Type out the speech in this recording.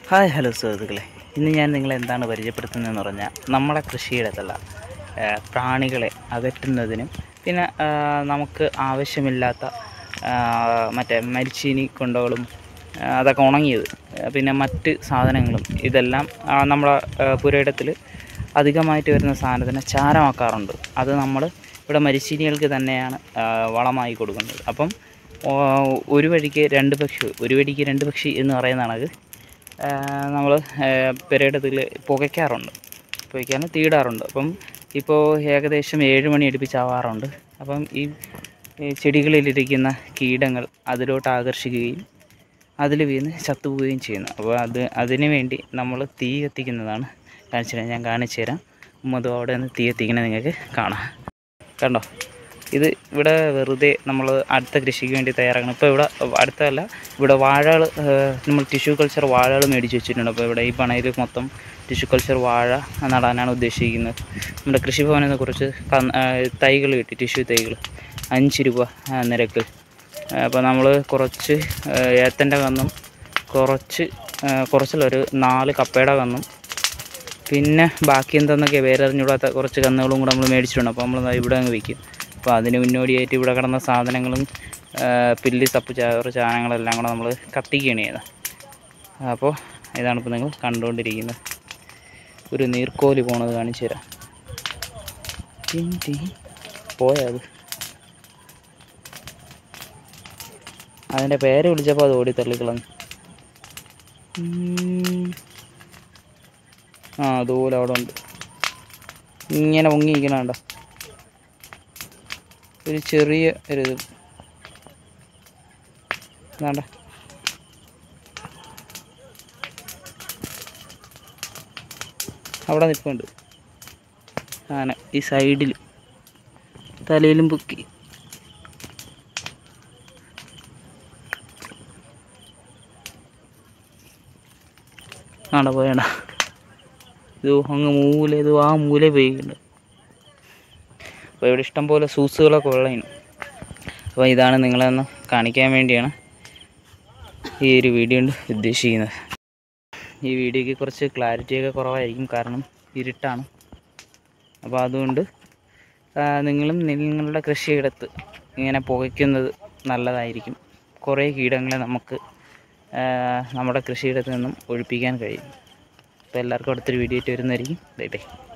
Hi hello സുഹൃത്തുക്കളെ ഇന്ന് ഞാൻ നിങ്ങളെ എന്താണ് പരിചയപ്പെടുത്തുന്നതെന്ന് പറഞ്ഞാൽ നമ്മുടെ കൃഷിയിടത്തുള്ള ആ, പ്രാണികളെ അകറ്റുന്നതിനും പിന്നെ ആ, നമുക്ക് ആവശ്യമില്ലാത്ത ആ, മറ്റേ മരിച്ചീനി കൊണ്ടോളും ആ, അതൊക്കെ ഉണങ്ങിയത് ആ, പിന്നെ മറ്റ് സാധനങ്ങളും ഇതെല്ലാം ആ, നമ്മുടെ പുരയിടത്തിൽ അധികമായിട്ട് വരുന്ന സാധനത്തിനെ ചാരമാക്കാറുണ്ട് അത് നമ്മൾ ഇവിടെ മരിച്ചീനികൾക്ക് തന്നെയാണ് ആ, വളമായി കൊടുക്കുന്നത് അപ്പം ഓ, ഒരു വഴിക്ക് രണ്ട് പക്ഷി ഒരു വഴിക്ക് രണ്ട് പക്ഷി എന്ന് പറയുന്ന കണക്ക് നമ്മൾ പെരയിടത്തിൽ പുകയ്ക്കാറുണ്ട് പുകയ്ക്കാനും തീടാറുണ്ട് അപ്പം ഇപ്പോൾ ഏകദേശം ഏഴ് മണി അടുപ്പിച്ചാവാറുണ്ട് അപ്പം ഈ ഈ ചെടികളിലിരിക്കുന്ന കീടങ്ങൾ അതിലോട്ട് ആകർഷിക്കുകയും അതിൽ വീണ് ചത്തുപോവുകയും ചെയ്യുന്നു അപ്പോൾ അത് അതിന് വേണ്ടി നമ്മൾ തീ കത്തിക്കുന്നതാണ് കാണിച്ചു തരാം ഞാൻ കാണിച്ചു തരാം ഉമ്മതും അവിടെ നിന്ന് തീ കത്തിക്കുന്നത് നിങ്ങൾക്ക് കാണാം കണ്ടോ ഇത് ഇവിടെ വെറുതെ നമ്മൾ അടുത്ത കൃഷിക്ക് വേണ്ടി തയ്യാറാക്കണം ഇപ്പോൾ ഇവിടെ അടുത്തല്ല ഇവിടെ വാഴകൾ നമ്മൾ ടിഷ്യൂ കൾച്ചർ വാഴകൾ മേടിച്ച് വെച്ചിട്ടുണ്ട് അപ്പോൾ ഇവിടെ ഈ പണയിൽ മൊത്തം ടിഷ്യൂ കൾച്ചർ വാഴ നടാനാണ് ഉദ്ദേശിക്കുന്നത് നമ്മുടെ കൃഷിഭവനിൽ നിന്ന് കുറച്ച് തൈകൾ കിട്ടി ടിഷ്യൂ തൈകൾ അഞ്ച് രൂപ ആ, നിരക്ക് അപ്പോൾ നമ്മൾ കുറച്ച് ആ, ഏത്തൻ്റെ കന്നും കുറച്ച് ആ, കുറച്ചല്ല ഒരു നാല് കപ്പയുടെ കന്നും പിന്നെ ബാക്കി എന്തെന്നൊക്കെ വേരറിഞ്ഞൂടാത്ത കുറച്ച് കന്നുകളും കൂടെ നമ്മൾ മേടിച്ചിട്ടുണ്ട് അപ്പോൾ നമ്മൾ ഇവിടെ അങ്ങ് വയ്ക്കും അപ്പോൾ അതിന് മുന്നോടിയായിട്ട് ഇവിടെ കിടന്ന സാധനങ്ങളും ആ, പില്ലി സപ്പ് ചാറ് ചാനങ്ങളെല്ലാം കൂടെ നമ്മൾ കത്തിക്കുകയാണ് ചെയ്യുന്നത് അപ്പോൾ ഇതാണ് ഇപ്പോൾ നിങ്ങൾ കണ്ടുകൊണ്ടിരിക്കുന്നത് ഒരു നീർക്കോലി പോണത് കാണിച്ചു തരാം ടിൻ ടി പോയത് അതിൻ്റെ പേര് വിളിച്ചപ്പോൾ അത് ഓടി തള്ളിക്കളഞ്ഞു ഉം. ആ അതുപോലെ അവിടെ ഉണ്ട് ഇങ്ങനെ പൊങ്ങിയിരിക്കണ കണ്ടോ ഒരു ചെറിയ ഒരു ഇത് വേണ്ട അവിടെ നിൽപ്പുണ്ട് ആന ഈ സൈഡിൽ തലയിലും പൊക്കി ആണ്ട പോയണ്ട ഇത് അങ്ങ് മൂല ഇത് ആ മൂല പോയിട്ടുണ്ട് അപ്പോൾ ഇവിടെ ഇഷ്ടം പോലെ സൂസുകളൊക്കെ ഉള്ളതിന് അപ്പോൾ ഇതാണ് നിങ്ങളെന്ന് കാണിക്കാൻ വേണ്ടിയാണ് ഈ ഒരു വീഡിയോ കൊണ്ട് ഉദ്ദേശിക്കുന്നത് ഈ വീഡിയോയ്ക്ക് കുറച്ച് ക്ലാരിറ്റിയൊക്കെ കുറവായിരിക്കും കാരണം ഇരുട്ടാണ് അപ്പോൾ അതുകൊണ്ട് ആ, നിങ്ങളും നിങ്ങളുടെ കൃഷിയിടത്ത് ഇങ്ങനെ പുകയ്ക്കുന്നത് നല്ലതായിരിക്കും കുറേ കീടങ്ങളെ നമുക്ക് ആ, നമ്മുടെ കൃഷിയിടത്ത് നിന്നും ഒഴിപ്പിക്കാൻ കഴിയും അപ്പോൾ എല്ലാവർക്കും അടുത്തൊരു വീഡിയോ ആയിട്ട് വരുന്നതായിരിക്കും ബൈ ബൈ